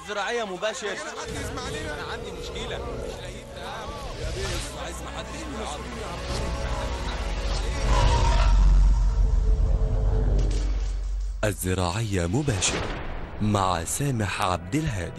الزراعية مباشر حد يسمع لنا انا عندي مشكله مش لاقي يا بيه عايز محدش يلعب الزراعية مباشر مع سامح عبد الهادي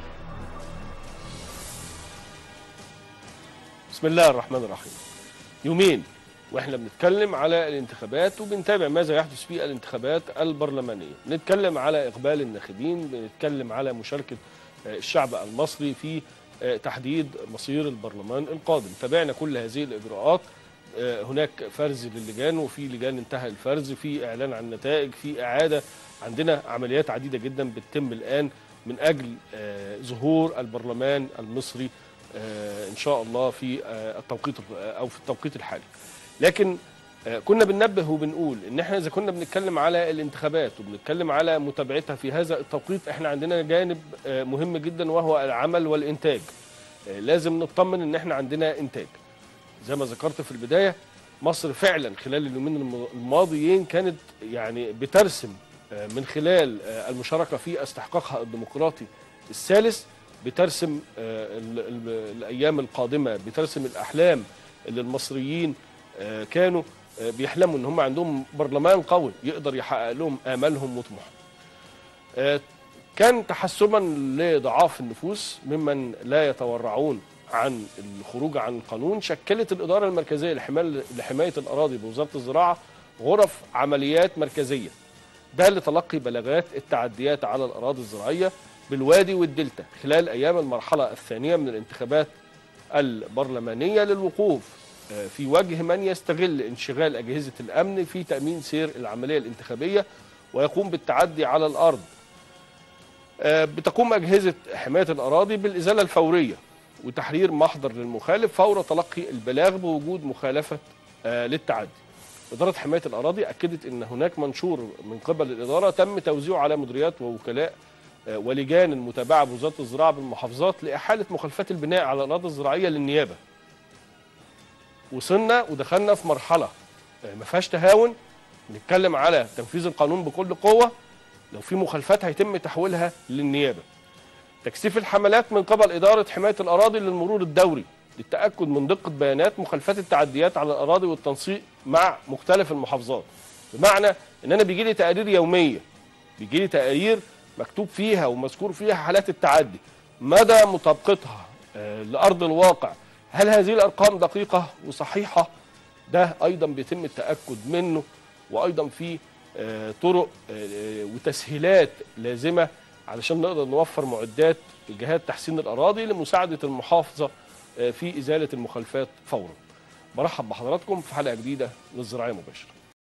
بسم الله الرحمن الرحيم يومين واحنا بنتكلم على الانتخابات وبنتابع ماذا يحدث في الانتخابات البرلمانيه نتكلم على اقبال الناخبين بنتكلم على مشاركه آه، الشعب المصري في آه، تحديد مصير البرلمان القادم تابعنا كل هذه الاجراءات آه، هناك فرز للجان وفي لجان انتهى الفرز في اعلان عن النتائج في اعاده عندنا عمليات عديده جدا بتتم الان من اجل آه، ظهور البرلمان المصري آه، ان شاء الله في آه، التوقيت او في التوقيت الحالي لكن آه، كنا بننبه وبنقول ان احنا اذا كنا بنتكلم على الانتخابات وبنتكلم على متابعتها في هذا التوقيت احنا عندنا جانب آه، مهم جدا وهو العمل والانتاج آه، لازم نطمن ان احنا عندنا انتاج زي ما ذكرت في البدايه مصر فعلا خلال اليومين الم- الماضيين كانت يعني بترسم آه، من خلال آه، المشاركه في استحقاقها الديمقراطي الثالث بترسم آه، ال- ال- الايام القادمه بترسم الاحلام اللي المصريين آه، كانوا آه، بيحلموا ان هم عندهم برلمان قوي يقدر يحقق لهم امالهم وطموحهم. آه، كان تحسبا لضعاف النفوس ممن لا يتورعون عن الخروج عن القانون شكلت الاداره المركزيه لحمايه لحمايه الاراضي بوزاره الزراعه غرف عمليات مركزيه ده لتلقي بلاغات التعديات على الاراضي الزراعيه بالوادي والدلتا خلال ايام المرحله الثانيه من الانتخابات البرلمانيه للوقوف آه، في وجه من يستغل انشغال اجهزه الامن في تامين سير العمليه الانتخابيه ويقوم بالتعدي على الارض آه، بتقوم أجهزة حماية الأراضي بالإزالة الفورية وتحرير محضر للمخالف فور تلقي البلاغ بوجود مخالفة آه، للتعدي إدارة حماية الأراضي أكدت أن هناك منشور من قبل الإدارة تم توزيعه على مديريات ووكلاء آه، ولجان المتابعة بوزارة الزراعة بالمحافظات لإحالة مخالفات البناء على الأراضي الزراعية للنيابة وصلنا ودخلنا في مرحلة آه، ما فيهاش تهاون نتكلم على تنفيذ القانون بكل قوة لو في مخالفات هيتم تحويلها للنيابه. تكثيف الحملات من قبل اداره حمايه الاراضي للمرور الدوري للتاكد من دقه بيانات مخالفات التعديات على الاراضي والتنسيق مع مختلف المحافظات. بمعنى ان انا بيجي لي تقارير يوميه بيجي لي تقارير مكتوب فيها ومذكور فيها حالات التعدي مدى مطابقتها آه، لارض الواقع هل هذه الارقام دقيقه وصحيحه ده ايضا بيتم التاكد منه وايضا في آه، طرق آه، وتسهيلات لازمه علشان نقدر نوفر معدات جهات تحسين الاراضي لمساعده المحافظه آه، في ازاله المخالفات فورا. برحب بحضراتكم في حلقه جديده للزراعيه مباشره.